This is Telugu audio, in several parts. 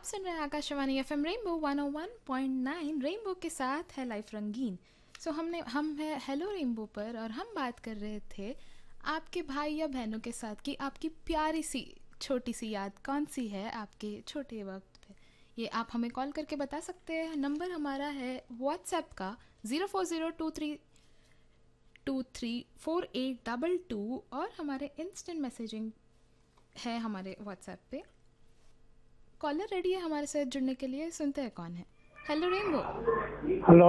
आप सुन रहे हैं Akashvani F M Rainbow 101.9 Rainbow के साथ है लाइफ रंगीन सो हमने हम है हेलो रेनबो पर और हम बात कर रहे थे आपके भाई या बहनों के साथ कि आपकी प्यारी सी छोटी सी याद कौन सी है आपके छोटे वक्त पे ये आप हमें कॉल करके बता सकते हैं नंबर हमारा है व्हाट्सएप का zero four zero two three two three four eight double two और हमारे इंस्टेंट मैसेजिंग है हमारे व्हाट्सएप पे कॉलर रेडी है हमारे साथ जुड़ने के लिए सुनते हैं कौन है hello Rainbow hello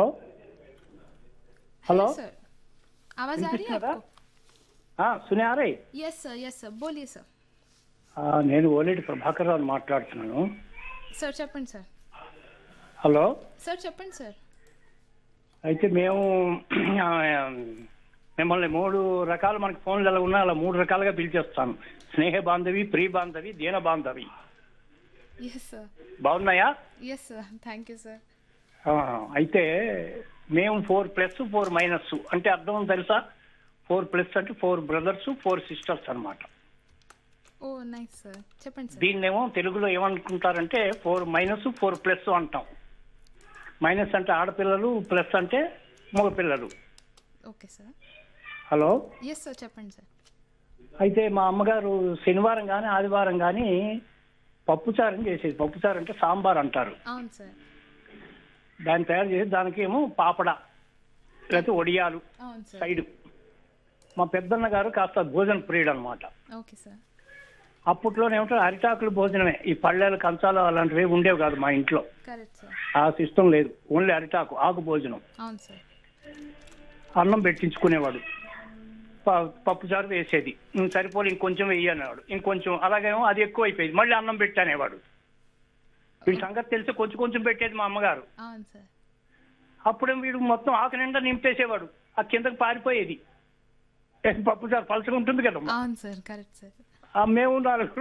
hello sir आवाज आ रही है వినిపిస్తుందా? आपको ఆ, సునారే यस सर यस सर बोलिए सर ఆ, నేను ఓలేటి ప్రభాకర్ రావు మాట్లాడుతున్నాను సార్ చెప్పండి సార్ హలో సార్ చెప్పండి సార్ అయితే మేము ఆ, మిమ్మల్ని మూడు రకాలు మనకి ఫోన్లు ఎలా ఉన్నా అలా మూడు రకాలుగా పిలిచేస్తాను స్నేహ బాంధవి ప్రియ బాంధవి దీన బాంధవి ఎస్ సార్ బాగున్నాయా yes sir thank you sir ఆ, అయితే మేము ఫోర్ ప్లస్ ఫోర్ మైనస్ అంటే అర్థం తెలుసా ఫోర్ ప్లస్ అంటే ఫోర్ బ్రదర్స్ ఫోర్ సిస్టర్స్ అన్నమాట ఓ నైస్ సార్ చెప్పండి సార్ దీన్నేమో తెలుగులో ఏమనుకుంటారంటే ఫోర్ మైనస్ ఫోర్ ప్లస్ అంటాం మైనస్ అంటే ఆడపిల్లలు ప్లస్ అంటే మగపిల్లలు okay sir hello yes sir చెప్పండి సార్ అయితే మా అమ్మగారు శనివారం కానీ ఆదివారం కానీ పప్పుచారం చేసేది పప్పుచారు అంటే సాంబార్ అంటారు అవును సార్ దాన్ని తయారు చేసి దానికి ఏమో పాపడ లేకపోతే ఒడియాలు అవును సార్ సైడ్ మా పెద్దన్న గారు కాస్త భోజన ప్రియుడు అనమాట ఓకే సార్ అప్పట్లోనే ఏమిటో అరిటాకులు భోజనమే ఈ పళ్ళేలు కంచాలు అలాంటివి ఉండేవి కాదు మా ఇంట్లో కరెక్ట్ సార్ ఆ సిస్టమ్ లేదు ఓన్లీ అరిటాకు ఆకు భోజనం అవును సార్ అన్నం పెట్టించుకునేవాడు ప- పప్పుచారు వేసేది "ఉమ్, సరిపోలే ఇంకొంచెం వెయ్యి అనేవాడు ఇంకొంచెం అలాగేమో అది ఎక్కువ అయిపోయింది మళ్ళీ అన్నం పెట్టి అనేవాడు వీడి సంగతి తెలిసి కొంచెం కొంచెం పెట్టేది మా అమ్మగారు అవును సార్ అప్పుడేమో వీడు మొత్తం ఆకు నిండా నింపేసేవాడు ఆ కిందకి పారిపోయేది ఏ, పప్పుచారు పలసగా ఉంటుంది కదా అవును సార్ కరెక్ట్ సార్ ఆ మేము నాలుగు